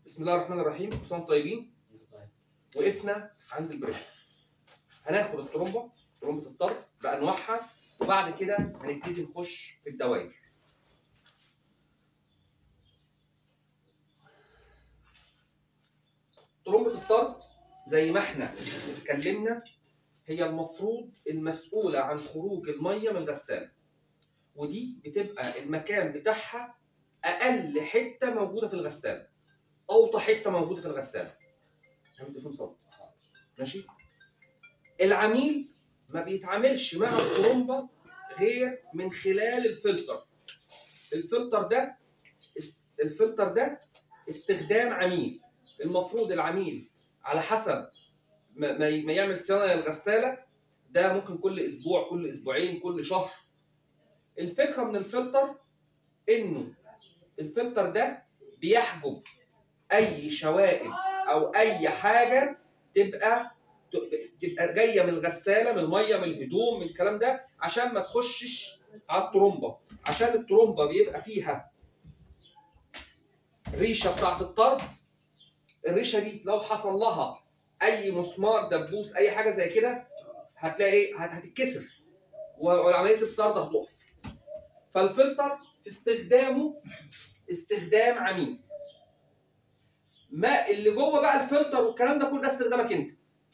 بسم الله الرحمن الرحيم كل سنه وانتم طيبين وقفنا عند البريشر هناخد الترومبه ترومبه الطرد بانواعها وبعد كده هنبتدي نخش في الدوائر ترومبه الطرد زي ما احنا اتكلمنا هي المفروض المسؤوله عن خروج الميه من الغساله ودي بتبقى المكان بتاعها اقل حته موجوده في الغساله اوطى حته موجوده في الغساله عامل تليفون صوت ماشي العميل ما بيتعاملش مع الترومبه غير من خلال الفلتر الفلتر ده است- الفلتر ده استخدام عميل المفروض العميل على حسب ما, ما ي- ما يعمل صيانه للغساله ده ممكن كل اسبوع كل اسبوعين كل شهر الفكره من الفلتر انه الفلتر ده بيحجب اي شوائب او اي حاجه تبقى تبقى جايه من الغساله من الميه من الهدوم من الكلام ده عشان ما تخشش على الترومبه عشان الترومبه بيبقى فيها ريشه بتاعت الطرد الريشه دي لو حصل لها اي مسمار دبوس اي حاجه زي كده هتلاقي ايه هت- هتتكسر وعمليه الطرد هتقف فالفلتر في استخدامه استخدام عميل ما اللي جوه بقى الفلتر والكلام ده كله ده استخدامك انت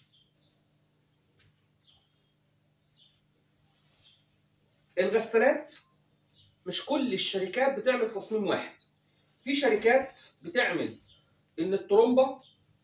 الغسالات مش كل الشركات بتعمل تصميم واحد في شركات بتعمل ان الترومبه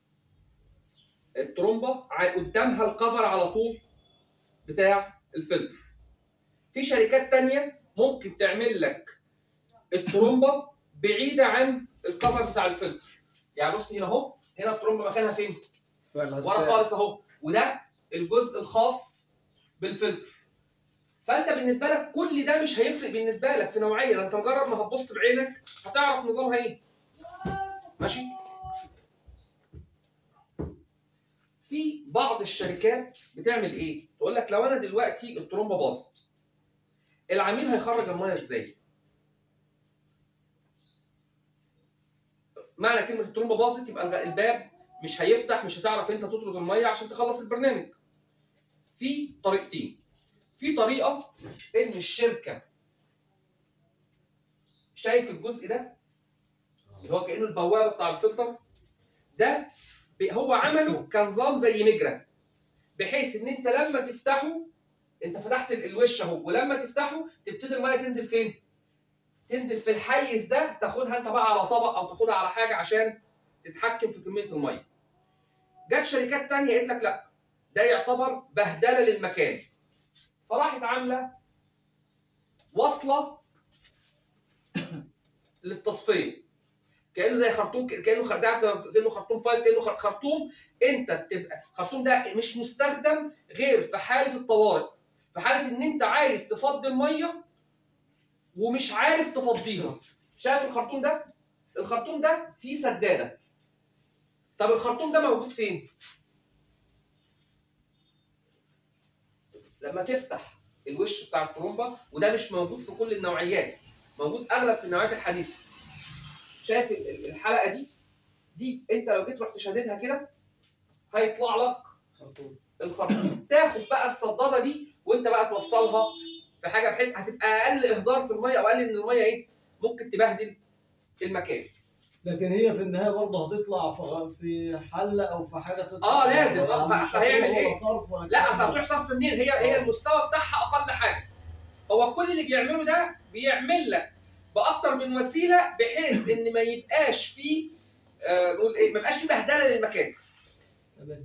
الترومبه ع- قدامها الكفر على طول بتاع الفلتر في شركات تانية ممكن تعمل لك الترومبه بعيده عن الكفر بتاع الفلتر يعني بص هنا اهو هنا الترومبه مكانها فين ورا خالص اهو وده الجزء الخاص بالفلتر فانت بالنسبه لك كل ده مش هيفرق بالنسبه لك في نوعيه ده انت مجرد ما هتبص بعينك هتعرف نظامها ايه ماشي في بعض الشركات بتعمل ايه تقول لك لو انا دلوقتي الترومبه باظت العميل هيخرج الميه ازاي معنى كلمه الترومبه باظت يبقى الغ- الباب مش هيفتح مش هتعرف انت تطرد الميه عشان تخلص البرنامج في طريقتين في طريقه ان الشركه شايف الجزء ده اللي هو كانه البوابه بتاع الفلتر ده ب- هو عمله كنظام زي مجرى بحيث ان انت لما تفتحه انت فتحت ال- الوش اهو ولما تفتحه تبتدي الميه تنزل فين؟ تنزل في الحيز ده تاخدها انت بقى على طبق او تاخدها على حاجه عشان تتحكم في كميه الميه. جت شركات تانية قالت لك لا ده يعتبر بهدله للمكان. فراحت عامله وصله للتصفيه. كانه زي خرطوم كانه خ- زي عارف لما- كانه خرطوم فايز كانه خ- خرطوم انت بتبقى خرطوم ده مش مستخدم غير في حاله الطوارئ في حاله ان انت عايز تفضي الميه ومش عارف تفضيها شايف الخرطوم ده الخرطوم ده فيه سداده طب الخرطوم ده موجود فين لما تفتح الوش بتاع الترومبه وده مش موجود في كل النوعيات موجود اغلب في النوعيات الحديثه شايف ال- ال- الحلقه دي دي انت لو جيت رحت شاددها كده هيطلع لك الخرطوم تاخد بقى الصداده دي وانت بقى توصلها في حاجه بحيث هتبقى اقل اهدار في الميه او اقل ان الميه ايه ممكن تبهدل المكان لكن هي في النهايه برضه هتطلع في في حله او في حاجه تطلع آه، لازم. آه، يعني أصل مش هيعمل هتروح إيه؟ ولا صرف ولا لا كلام اصل هتروح صرف منين هي هي آه. المستوى بتاعها اقل حاجه هو كل اللي بيعمله ده بيعمل لك باكتر من وسيله بحيث ان ما يبقاش فيه آه نقول ايه ما يبقاش فيه بهدله للمكان تمام.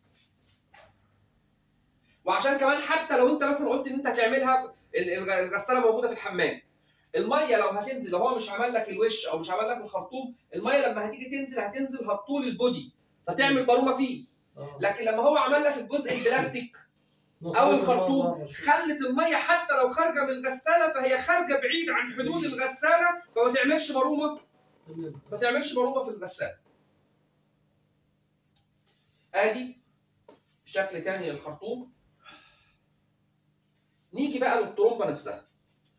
وعشان كمان حتى لو انت مثلا قلت ان انت هتعملها ال- ال- الغساله موجوده في الحمام الميه لو هتنزل لو هو مش عمل لك الوش او مش عمل لك الخرطوم الميه لما هتيجي تنزل هتنزل هتطول البودي فتعمل بارومه فيه آه. لكن لما هو عمل لك الجزء البلاستيك او نخرج الخرطوم مرة شوي. خلت الميه حتى لو خارجه من الغساله فهي خارجه بعيد عن حدود الغساله فما تعملش بارومه تمام. ما تعملش بارومه في الغساله ادي شكل تاني للخرطوم نيجي بقى للترومبه نفسها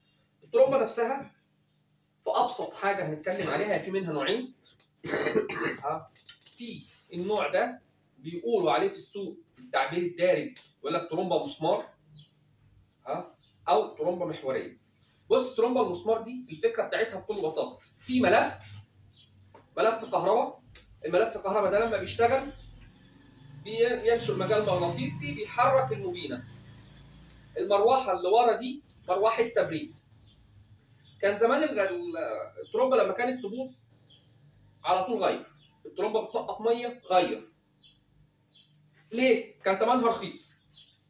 الترومبه نفسها في ابسط حاجه هنتكلم عليها في منها نوعين ها في النوع ده بيقولوا عليه في السوق التعبير الدارج يقول لك ترومبه مسمار ها او ترومبه محوريه بص الترومبه المسمار دي الفكره بتاعتها بكل بساطه في ملف ملف كهرباء الملف الكهرباء ده لما بيشتغل بي- بينشر مجال مغناطيسي بيحرك المبينه المروحه اللي ورا دي مروحه تبريد كان زمان ال- ال- الترومبه لما كانت تبوظ على طول غير الترومبه بتنقط ميه غير ليه كان ثمنها رخيص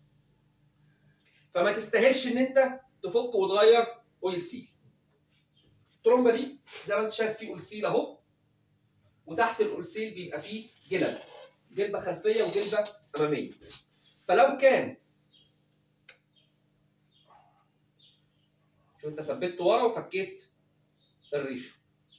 فما تستاهلش ان انت تفك وتغير اويل سيل الترومبه دي زي ما انت شايف في اويل سيل اهو وتحت الاويل سيل بيبقى فيه جلب جلبه خلفيه وجلبه اماميه فلو كان شو انت ثبت ورا وفكيت الريشه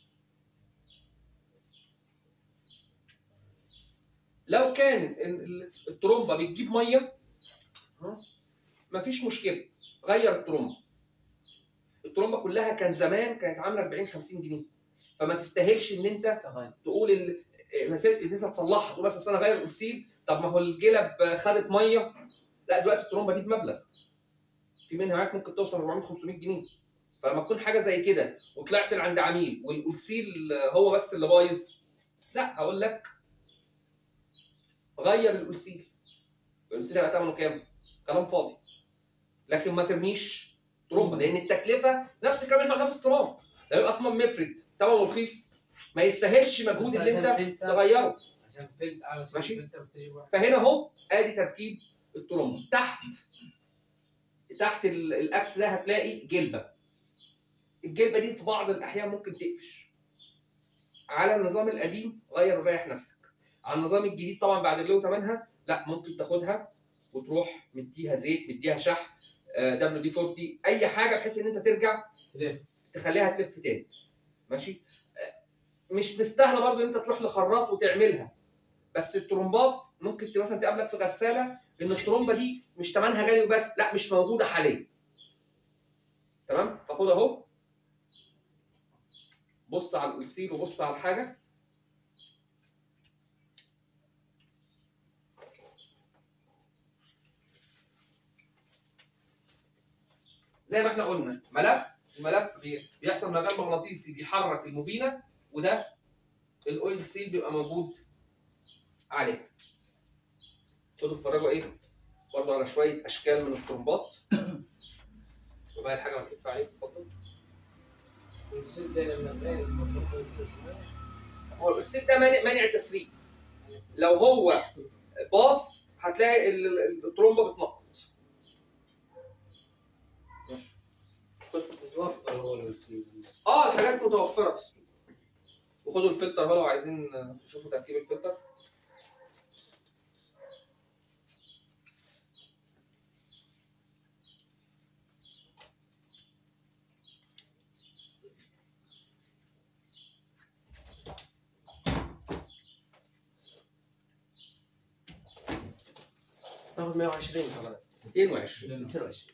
لو كان ال- ال- الترومبه بتجيب ميه ها، مفيش مشكله غير الترومبه الترومبه كلها كان زمان كانت عامله 40 50 جنيه فما تستاهلش ان انت تغير تقول ال... ما تستاهلش ان انت تصلحها تقول مثلا انا غير الأرسيل طب ما هو الجلب خدت ميه لا دلوقتي الترومبه دي بمبلغ في منها معاك ممكن توصل 400 500 جنيه فلما تكون حاجه زي كده وطلعت عند عميل والأرسيل هو بس اللي بايظ لا هقول لك غير الأرسيل الأرسيل هيبقى ثمنه كام؟ كلام فاضي لكن ما ترميش ترومبه لان التكلفه نفس الكلام اللي احنا قلناه في الصرام ده يبقى اصلا مفرد ثمنه رخيص ما يستاهلش مجهود اللي انت تغيره عشان فلت عشان ماشي. فلتر بتجيب واحد فهنا اهو ادي تركيب الترومبه تحت تحت ال- الاكس ده هتلاقي جلبه الجلبه دي في بعض الاحيان ممكن تقفش على النظام القديم غير وريح نفسك على النظام الجديد طبعا بعد اللي هو ثمنها لا ممكن تاخدها وتروح مديها زيت مديها شحم دبليو دي 40 اي حاجه بحيث ان انت ترجع تلف تخليها تلف تاني ماشي آه، مش مستاهله برضو ان انت تروح لخراط وتعملها بس الترومبات ممكن ت- مثلا تقابلك في غساله ان الترومبه دي مش ثمنها غالي وبس لا مش موجوده حاليا تمام فخد اهو بص على السيل وبص على الحاجه زي ما احنا قلنا ملف الملف بي- بيحصل مجال مغناطيسي بيحرك المبينه وده الاويل سيل بيبقى موجود عليه خدوا اتفرجوا ايه برضه على شويه اشكال من الترمبات وبقى الحاجه ما تنفع عليك اتفضل الزيت ده لما تلاقي المطبخ والتسمية هو السيل ده مانع مانع تسريب لو هو باص هتلاقي ال- ال- الترومبه بتنقط ماشي متوفر هو الوسيل اه الحاجات متوفره في السوق وخدوا الفلتر اهو لو عايزين تشوفوا تركيب الفلتر تاخد 120 خلاص 22 22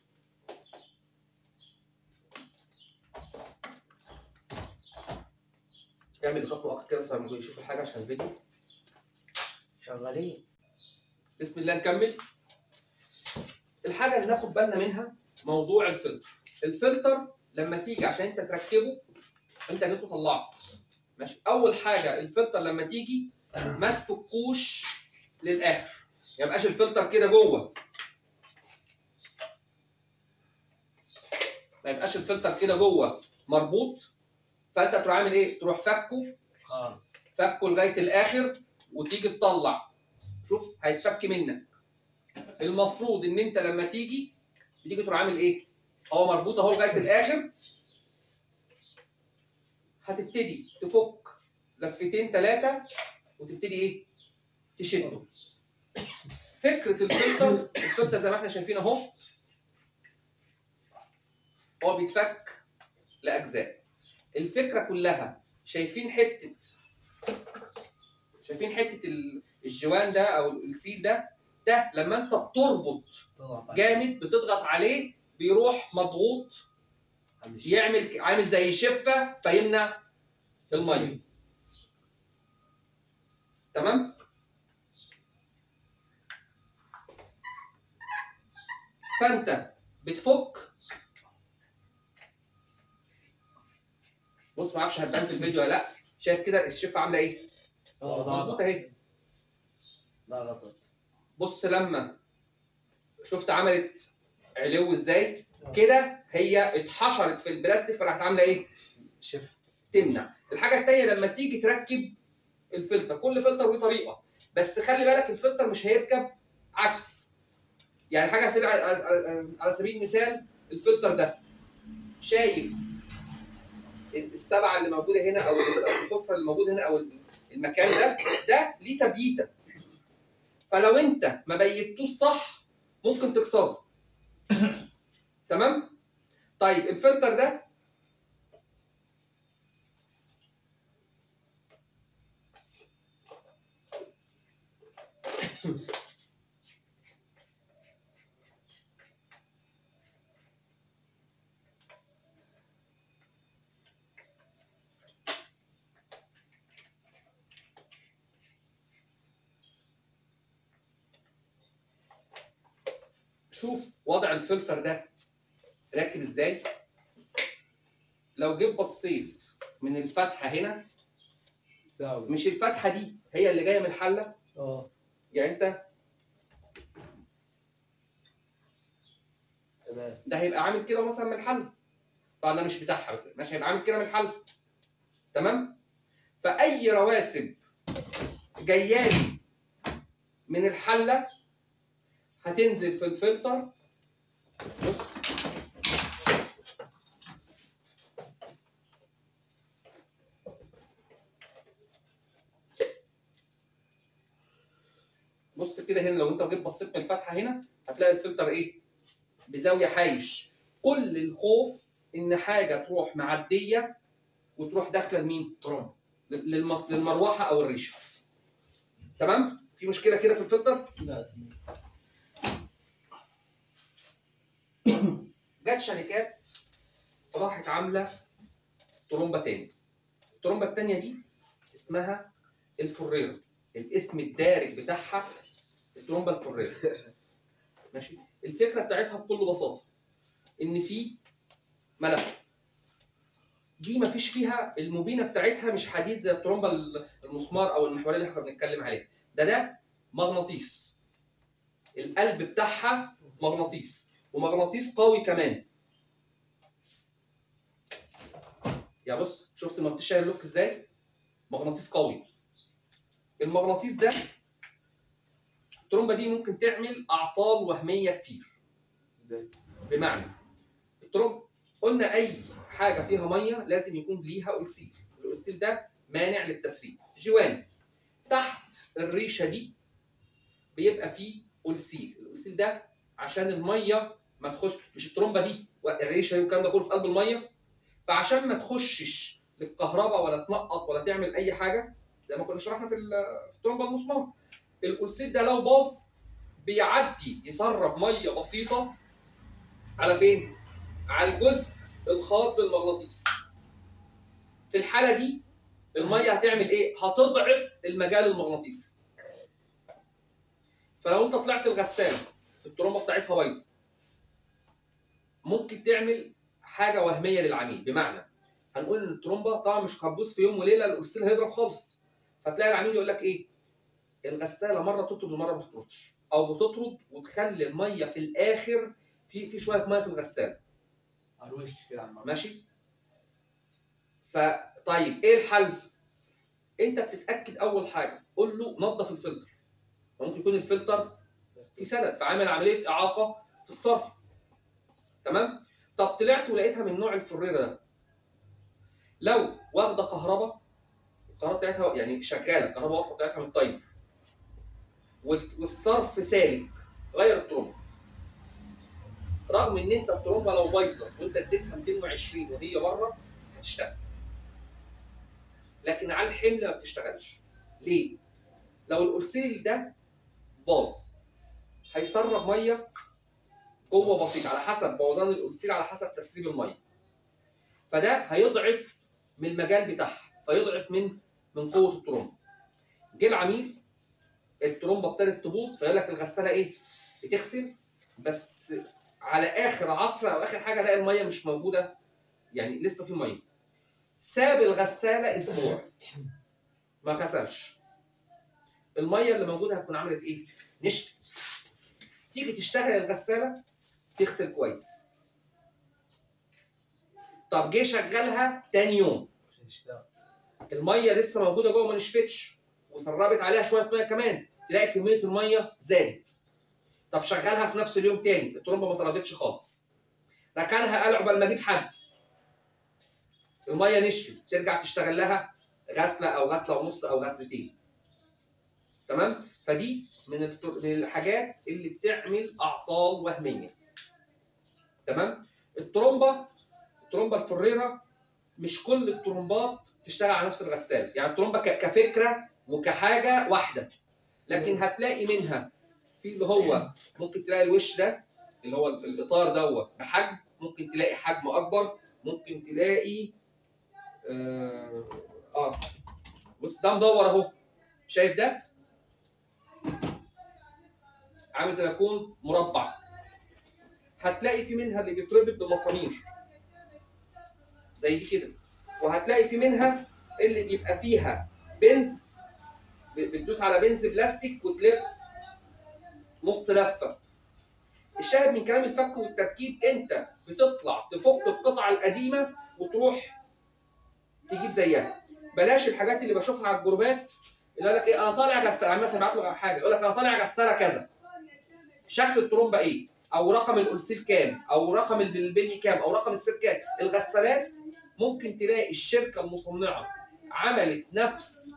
اعمل خط وقت كده بس لما يشوف الحاجه عشان الفيديو شغالين بسم الله نكمل الحاجه اللي ناخد بالنا منها موضوع الفلتر الفلتر لما تيجي عشان انت تركبه انت جيت تطلعه ماشي اول حاجه الفلتر لما تيجي ما تفكوش للاخر ما يبقاش الفلتر كده جوه ما يبقاش الفلتر كده جوه مربوط فانت تروح عامل ايه تروح فكه خالص فكه لغايه الاخر وتيجي تطلع شوف هيتفك منك المفروض ان انت لما تيجي بتيجي تروح عامل ايه هو مربوط اهو لغايه الاخر هتبتدي تفك لفتين ثلاثه وتبتدي ايه تشده فكره الفلتر الفلتر زي ما احنا شايفين اهو هو بيتفك لاجزاء الفكره كلها شايفين حته شايفين حته ال- الجوان ده او السيل ده ده لما انت بتربط جامد بتضغط عليه بيروح مضغوط يعمل ك- عامل زي شفه فيمنع الميه تمام فانت بتفك بص ما اعرفش هتبان في الفيديو ولا لا شايف كده الشفه عامله ايه اه مظبوط اهي لا غلطت بص لما شفت عملت علو ازاي كده هي اتحشرت في البلاستيك فراحت عامله ايه شف تمنع الحاجه التانيه لما تيجي تركب الفلتر كل فلتر له طريقه بس خلي بالك الفلتر مش هيركب عكس يعني حاجه على سبيل على- على سبيل المثال الفلتر ده شايف السبعه اللي موجوده هنا او الحفره اللي موجوده هنا او المكان ده ده ليه تبييته فلو انت ما بيتوش صح ممكن تكسره تمام طيب الفلتر ده شوف وضع الفلتر ده راكب ازاي لو جيت بصيت من الفتحه هنا زاوية مش الفتحه دي هي اللي جايه من الحله اه يعني انت تمام ده هيبقى عامل كده مثلا من الحل طبعا ده مش بتاعها بس ماشي هيبقى عامل كده من الحل تمام فاي رواسب جايه لي من الحله هتنزل في الفلتر بص بص كده هنا لو انت جيت بصيت من الفتحه هنا هتلاقي الفلتر ايه بزاويه حايش كل الخوف ان حاجه تروح معديه وتروح داخله لمين؟ ترم للم- للمروحه او الريشه. تمام؟ في مشكله كده في الفلتر؟ لا جت شركات راحت عامله ترومبه تاني. الترومبه التانيه دي اسمها الفريره. الاسم الدارج بتاعها الترومبه الفريره. ماشي؟ الفكره بتاعتها بكل بساطه ان في ملف دي مفيش فيها المبينه بتاعتها مش حديد زي الترومبه المسمار او المحوريه اللي احنا بنتكلم عليها ده ده مغناطيس القلب بتاعها مغناطيس ومغناطيس قوي كمان يا بص شفت المغناطيس شايل لوك ازاي مغناطيس قوي المغناطيس ده الترومبه دي ممكن تعمل اعطال وهميه كتير ازاي بمعنى الترمب قلنا اي حاجه فيها ميه لازم يكون ليها اولسيل الاولسيل ده مانع للتسريب جوانب تحت الريشه دي بيبقى فيه اولسيل الاولسيل ده عشان الميه ما تخش مش الترمبه دي الريشه دي والكلام ده كله في قلب الميه فعشان ما تخشش للكهرباء ولا تنقط ولا تعمل اي حاجه زي ما كنا شرحنا في ال- في الترمبه المسمار الاولسيل ده لو باظ بيعدي يسرب ميه بسيطه على فين؟ على الجزء الخاص بالمغناطيس. في الحالة دي المية هتعمل ايه؟ هتضعف المجال المغناطيسي. فلو انت طلعت الغسالة الترومبة بتاعتها بايظة ممكن تعمل حاجة وهمية للعميل بمعنى هنقول ان الترومبة طبعا مش هتبوظ في يوم وليلة الأرسيل هيضرب خالص. فتلاقي العميل يقول لك ايه؟ الغسالة مرة تطرد ومرة ما تطردش. أو بتطرد وتخلي المية في الآخر في في شويه ميه في الغساله على الوش كده على المرة. ماشي فطيب ايه الحل انت بتتاكد اول حاجه قول له نظف الفلتر ممكن يكون الفلتر في سند فعامل عمليه اعاقه في الصرف تمام طب طلعت ولقيتها من نوع الفريره ده لو واخده كهرباء الكهرباء بتاعتها يعني شغاله الكهرباء واصله بتاعتها من التايمر وال- والصرف سالك غير الترومبه رغم ان انت الترومبه لو بايظه وانت اديتها 220 وهي بره هتشتغل لكن على الحمل ما بتشتغلش ليه؟ لو الاورسيل ده باظ هيسرب ميه جوه بسيط على حسب بوظان الاورسيل على حسب تسريب الميه فده هيضعف من المجال بتاعها فيضعف من من قوه الترومبه جه العميل الترومبه ابتدت تبوظ فيقول لك الغساله ايه بتغسل بس على اخر عصر او اخر حاجه الاقي الميه مش موجوده يعني لسه في ميه ساب الغساله اسبوع ما غسلش الميه اللي موجوده هتكون عملت ايه نشفت تيجي تشتغل الغساله تغسل كويس طب جه شغلها تاني يوم عشان يشتغل الميه لسه موجوده جوه ما نشفتش وسربت عليها شويه ميه كمان تلاقي كميه الميه زادت طب شغلها في نفس اليوم تاني الترمبه ما طردتش خالص ركنها قال عقبال ما اجيب حد الميه نشفت ترجع تشتغل لها غسله او غسله ونص او غسلتين تمام فدي من الت- من الحاجات اللي بتعمل اعطال وهميه تمام الترومبه الترومبه الفريره مش كل الترومبات تشتغل على نفس الغساله يعني الترومبه ك- كفكره وكحاجه واحده لكن هتلاقي منها في اللي هو ممكن تلاقي الوش ده اللي هو الاطار دوت بحجم ممكن تلاقي حجم اكبر ممكن تلاقي اه, آه. بص ده مدور اهو شايف ده عامل زي ما يكون مربع هتلاقي في منها اللي بيتربط بمسامير زي دي كده وهتلاقي في منها اللي بيبقى فيها بنز ب- بتدوس على بنز بلاستيك وتلف نص لفه الشاهد من كلام الفك والتركيب انت بتطلع تفك القطعه القديمه وتروح تجيب زيها بلاش الحاجات اللي بشوفها على الجروبات اللي يقول لك ايه انا طالع غساله يعني مثلا بعت له حاجه يقول لك انا طالع غساله كذا شكل الترومبه ايه او رقم الألسيل كام او رقم البلبلي كام او رقم السير كام الغسالات ممكن تلاقي الشركه المصنعه عملت نفس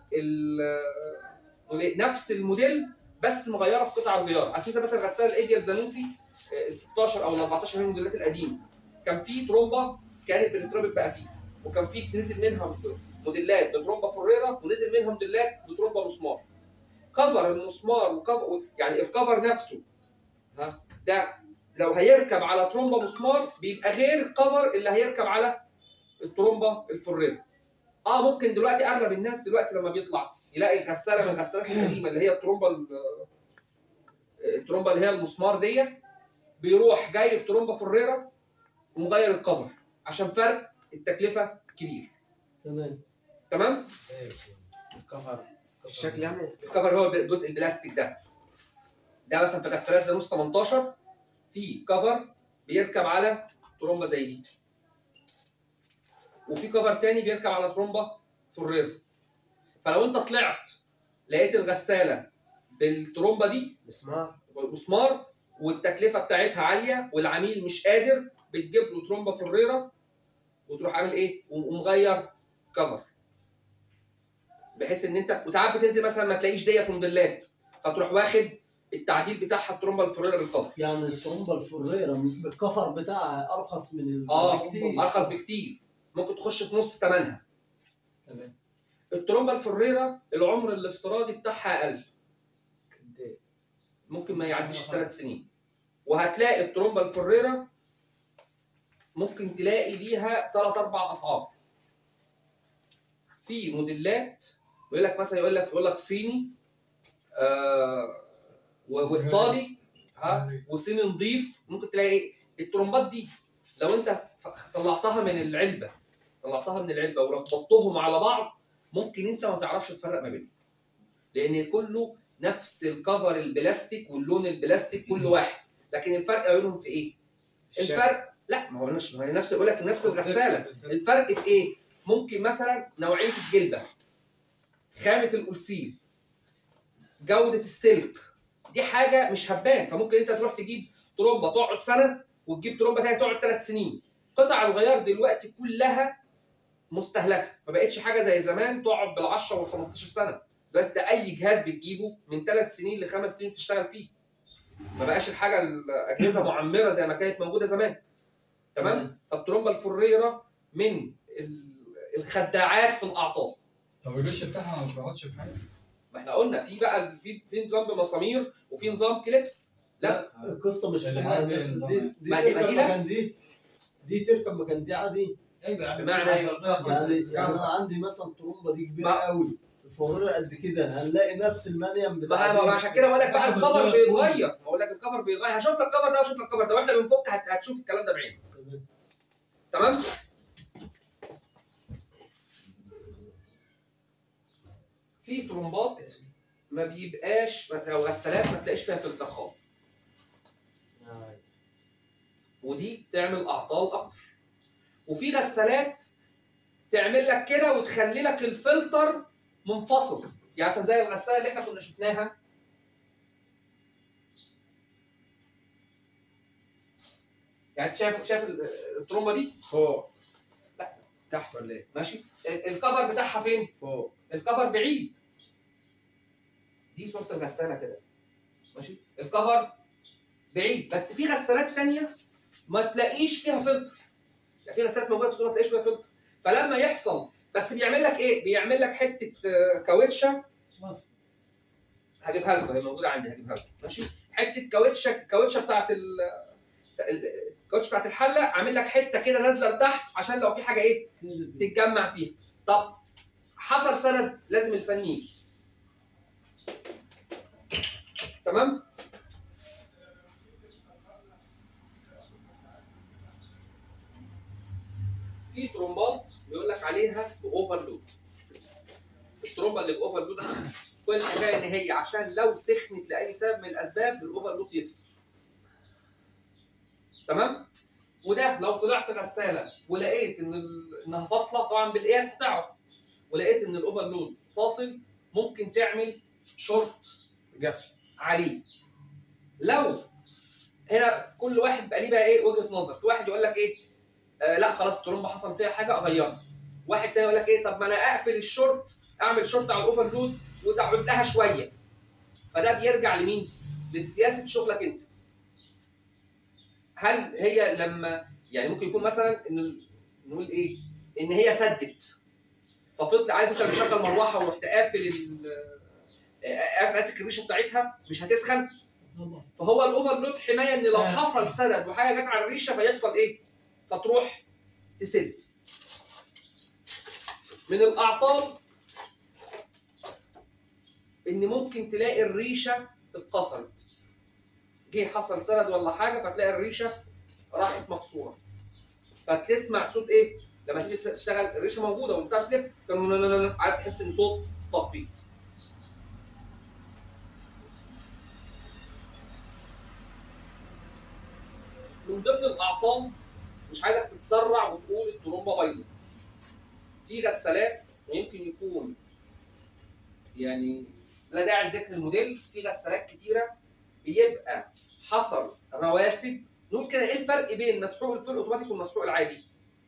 ال نفس الموديل بس مغيره في قطع الغيار على سبيل المثال مثلا غساله الايديال زانوسي آه، ال 16 او ال 14 من الموديلات القديمه كان في ترومبه كانت بتتربط بقفيس وكان في نزل منها موديلات بترومبه فريره ونزل منها موديلات بترومبه مسمار كفر المسمار وكفر يعني الكفر نفسه ها ده لو هيركب على ترومبه مسمار بيبقى غير الكفر اللي هيركب على الترومبه الفريره اه ممكن دلوقتي اغلب الناس دلوقتي لما بيطلع يلاقي غساله من الغسالات القديمه اللي هي الترومبه ال- الترومبه اللي هي المسمار دي بيروح جايب ترومبه فريره ومغير الكفر عشان فرق التكلفه كبير تمام تمام ازاي الكفر الشكل يعني الكفر هو الجزء البلاستيك ده ده مثلا في غسالات زي نص 18 في كفر بيركب على ترومبه زي دي وفي كفر تاني بيركب على ترومبه فريره فلو انت طلعت لقيت الغساله بالترومبه دي مسمار مسمار والتكلفه بتاعتها عاليه والعميل مش قادر بتجيب له ترومبه فريره وتروح عامل ايه؟ ومغير كفر بحيث ان انت وساعات بتنزل مثلا ما تلاقيش ديه في موديلات فتروح واخد التعديل بتاعها الترومبه الفريره بالكفر يعني الترومبه الفريره بالكفر بتاعها ارخص من ال- اه بكتير. ارخص بكتير ممكن تخش في نص ثمنها تمام الترومبه الفريره العمر الافتراضي بتاعها اقل قد ايه؟ ممكن ما يعديش ثلاث سنين وهتلاقي الترومبه الفريره ممكن تلاقي ليها ثلاث اربع اسعار في موديلات يقول لك مثلا يقول لك يقول لك صيني آه و- وايطالي ها وصيني نظيف ممكن تلاقي إيه؟ الترومبات دي لو انت ف- طلعتها من العلبه طلعتها من العلبه وربطتهم على بعض ممكن انت ما تعرفش تفرق ما بينهم لان كله نفس الكفر البلاستيك واللون البلاستيك كل واحد لكن الفرق بينهم في ايه؟ الشكل. الفرق لا ما هو مش ما هي نفس يقول لك نفس الغساله الفرق في ايه؟ ممكن مثلا نوعيه الجلده خامه الألسيل جوده السلك دي حاجه مش هتبان فممكن انت تروح تجيب ترومبه تقعد سنه وتجيب ترومبه ثانيه تقعد ثلاث سنين قطع الغيار دلوقتي كلها مستهلكه ما بقتش حاجه زي زمان تقعد بال 10 وال 15 سنه دلوقتي ده اي جهاز بتجيبه من ثلاث سنين لخمس سنين تشتغل فيه ما بقاش الحاجه الاجهزه معمره زي ما كانت موجوده زمان تمام فالترومبه الفريره من ال- الخداعات في الاعطال طب الوش بتاعها ما بيقعدش بحاجه ما احنا قلنا في بقى في في نظام بمسامير وفي نظام كليبس لا القصه مش في اللي حاجه هي بس نظام دي يعني. دي ما دي- ما تركب دي لف. مكان دي دي تركب مكان دي عادي ايوه يعني بمعنى إيه؟ يعني يعني انا عندي مثلا ترومبه دي كبيره ما- قوي فرورة قد كده هنلاقي نفس المنيم ما بتاع ما- ما عشان كده بقول لك بقى واحد الكفر بالدرجة بيتغير بقول لك الكفر بيتغير هشوف لك الكفر ده واشوف لك الكفر ده واحنا بنفك هت- هتشوف الكلام ده بعينك كله. تمام في ترومبات ما بيبقاش او غسالات ما تلاقيش فيها فلتر خالص ودي تعمل اعطال اكتر وفي غسالات تعمل لك كده وتخلي لك الفلتر منفصل يعني مثلا زي الغساله اللي احنا كنا شفناها يعني أنت شايف شايف ال- الترومبه دي فوق لا. تحت ولا ايه؟ ماشي ال- الكفر بتاعها فين فوق الكفر بعيد دي صوره الغساله كده ماشي الكفر بعيد بس في غسالات تانية ما تلاقيش فيها فلتر يعني في غسالات موجوده في الصوره ما تلاقيش فيها فلتر فلما يحصل بس بيعمل لك ايه بيعمل لك حته آه، كاوتشه مصر. هجيبها لكم هي موجوده عندي هجيبها لكم ماشي حته كاوتشه الكاوتشه بتاعت ال ال- الكاوتشه بتاعت الحله عامل لك حته كده نازله لتحت عشان لو في حاجه ايه تنزل فيه. تتجمع فيها طب حصل سند لازم الفني يجي تمام في ترومبات بيقول لك عليها باوفرلود الترومبه اللي باوفرلود دي كل الحكايه ان هي عشان لو سخنت لاي سبب من الاسباب الاوفرلود يفصل تمام وده لو طلعت غساله ولقيت ان ال- انها فاصله طبعا بالقياس هتعرف ولقيت ان الاوفرلود فاصل ممكن تعمل شورت قفل عليه لو هنا كل واحد بقى ليه بقى ايه وجهه نظر في واحد يقول لك ايه آه لا خلاص الترومبه حصل فيها حاجه اغيرها واحد تاني يقول لك ايه طب ما انا اقفل الشورت اعمل شورت على الاوفرلود وتعود لها شويه فده بيرجع لمين لسياسه شغلك انت هل هي لما يعني ممكن يكون مثلا ان ال- نقول ايه ان هي سدت ففضل عارف انت لما تشغل مروحه ورحت قافل ال- آه، ماسك الريشه بتاعتها مش هتسخن طبعا فهو الاوفرلود حمايه ان لو آه. حصل سدد وحاجه جت على الريشه فيحصل ايه؟ فتروح تسد. من الاعطال ان ممكن تلاقي الريشه اتكسرت. جه حصل سدد ولا حاجه فتلاقي الريشه راحت مكسوره. فتسمع صوت ايه؟ لما تيجي تشتغل الريشه موجوده وبتاع بتلف عارف تحس ان صوت تخبيط. من ضمن الاعطال مش عايزك تتسرع وتقول الترومبه بايظه في غسالات ويمكن يكون يعني لا داعي لذكر الموديل في غسالات كتيره بيبقى حصل رواسب نقول كده ايه الفرق بين مسحوق الفول اوتوماتيك والمسحوق العادي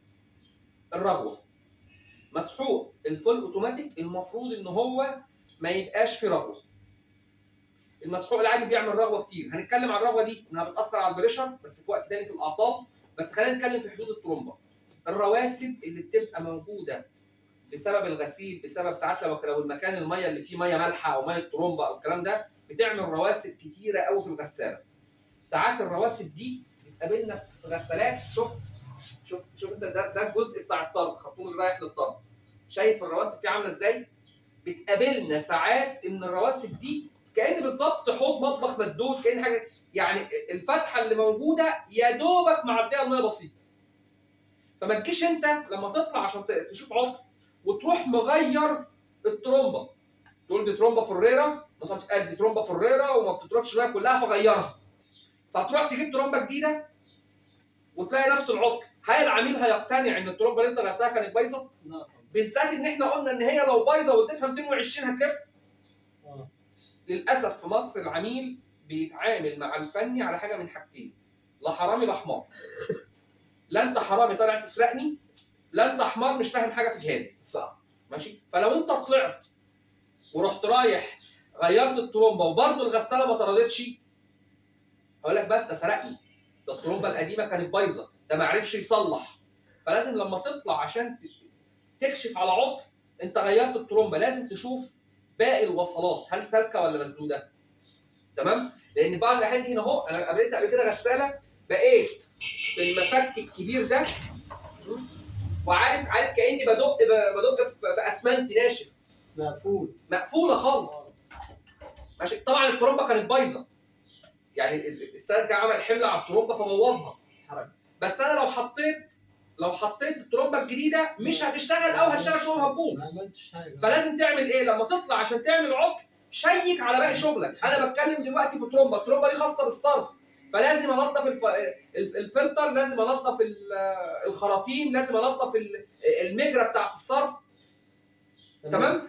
الرغوه مسحوق الفول اوتوماتيك المفروض ان هو ما يبقاش في رغوه المسحوق العادي بيعمل رغوه كتير هنتكلم عن الرغوه دي انها بتاثر على البريشر بس في وقت تاني في الاعطال بس خلينا نتكلم في حدود الترومبه الرواسب اللي بتبقى موجوده بسبب الغسيل بسبب ساعات لو لو المكان الميه اللي فيه ميه مالحه او ميه ترومبه او الكلام ده بتعمل رواسب كتيره قوي في الغساله ساعات الرواسب دي بتقابلنا في غسالات شفت شوف شوف انت ده, ده الجزء بتاع الطرد خرطوم اللي رايح للطرد شايف الرواسب فيه عامله ازاي بتقابلنا ساعات ان الرواسب دي كان بالظبط حوض مطبخ مسدود كان حاجه يعني الفتحه اللي موجوده يا دوبك معديه الميه بسيط فما تجيش انت لما تطلع عشان ت- تشوف عطل وتروح مغير الترومبه تقول دي ترومبه فريره مثلا بتتقال دي ترومبه فريره وما بتتركش الميه كلها فغيرها فتروح تجيب ترومبه جديده وتلاقي نفس العطل هل العميل هيقتنع ان الترومبه اللي انت غيرتها كانت بايظه لا طبعا بالذات ان احنا قلنا ان هي لو بايظه واديتها 220 هتلف آه. للاسف في مصر العميل بيتعامل مع الفني على حاجه من حاجتين لا حرامي لا حمار لا انت حرامي طالع تسرقني لا انت حمار مش فاهم حاجه في جهازي صح ماشي فلو انت طلعت ورحت رايح غيرت الترومبه وبرضه الغساله ما طردتش هقول لك بس ده سرقني ده الترومبه القديمه كانت بايظه ده ما عرفش يصلح فلازم لما تطلع عشان ت- تكشف على عطل انت غيرت الترومبه لازم تشوف باقي الوصلات هل سالكه ولا مسدوده تمام لان بعض الاحيان دي هنا اهو انا قابلت قبل كده غساله بقيت بالمفك الكبير ده وعارف عارف كاني بدق بدق في في اسمنت ناشف مقفول مقفوله خالص ماشي طبعا الترومبه كانت بايظه يعني ال- ال- السيد كان عمل حمل على الترومبه فبوظها حرج بس انا لو حطيت لو حطيت الترومبه الجديده مش هتشتغل او هتشتغل شغل هتبوظ ما عملتش حاجه فلازم تعمل ايه لما تطلع عشان تعمل عطل شيك على باقي شغلك انا بتكلم دلوقتي في ترومبه الترومبه دي خاصه بالصرف فلازم انظف الف... الف- الفلتر لازم انظف ال- الخراطيم لازم انظف ال- المجرى بتاعت الصرف تمام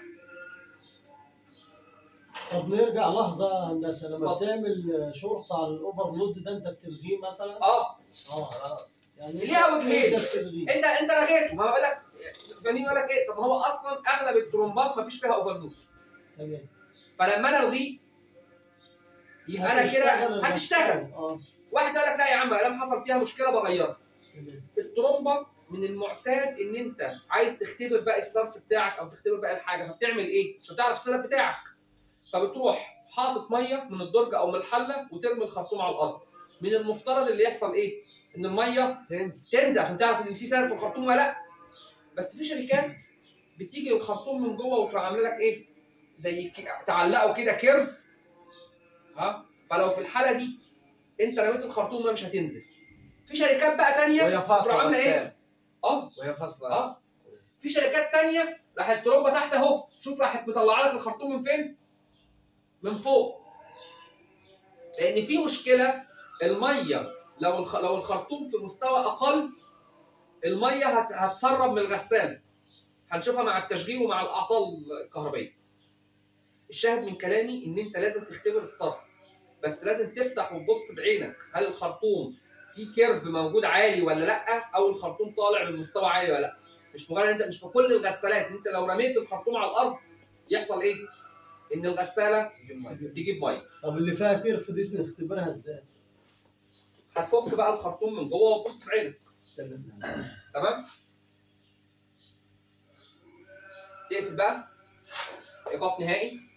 طب نرجع لحظه يا هندسه لما اتفضل. بتعمل شرطه على الاوفرلود ده انت بتلغيه مثلا اه اه خلاص يعني ليها وجهين. انت بتلغيه انت انت لغيته ما هقول لك فني يقول لك ايه طب ما هو اصلا اغلب الترومبات ما فيش فيها اوفرلود تمام فلما انا الغيه يبقى انا كده هتشتغل هتشتغل المشروع. اه واحد يقول لك لا يا عم لما حصل فيها مشكله بغيرها تمام الترومبه من المعتاد ان انت عايز تختبر باقي الصرف بتاعك او تختبر باقي الحاجه فبتعمل ايه؟ عشان تعرف السبب بتاعك فبتروح حاطط ميه من الدرج او من الحله وترمي الخرطوم على الارض من المفترض اللي يحصل ايه؟ ان الميه تنزل تنزل عشان تعرف ان في سعر في الخرطوم ولا لا بس في شركات بتيجي الخرطوم من جوه وتروح عامله لك ايه؟ زي ك- تعلقه كده كيرف ها فلو في الحاله دي انت رميت الخرطوم ما مش هتنزل في شركات بقى تانية وهي فاصله تروح عامله ايه؟ غسال اه وهي فاصله اه في شركات تانية راحت الترومبه تحت اهو شوف راحت مطلعه لك الخرطوم من فين؟ من فوق لان في مشكله الميه لو الخ... لو الخرطوم في مستوى اقل الميه هت... هتسرب من الغساله هنشوفها مع التشغيل ومع الاعطال الكهربائيه الشاهد من كلامي ان انت لازم تختبر الصرف بس لازم تفتح وتبص بعينك هل الخرطوم في كيرف موجود عالي ولا لا او الخرطوم طالع من مستوى عالي ولا لا مش مجرد انت مش في كل الغسالات انت لو رميت الخرطوم على الارض يحصل ايه ان الغساله تجيب مية. تجيب ميه طب اللي فيها كيرف دي نختبرها ازاي؟ هتفك بقى الخرطوم من جوه وتبص بعينك تمام تمام اقفل بقى ايقاف نهائي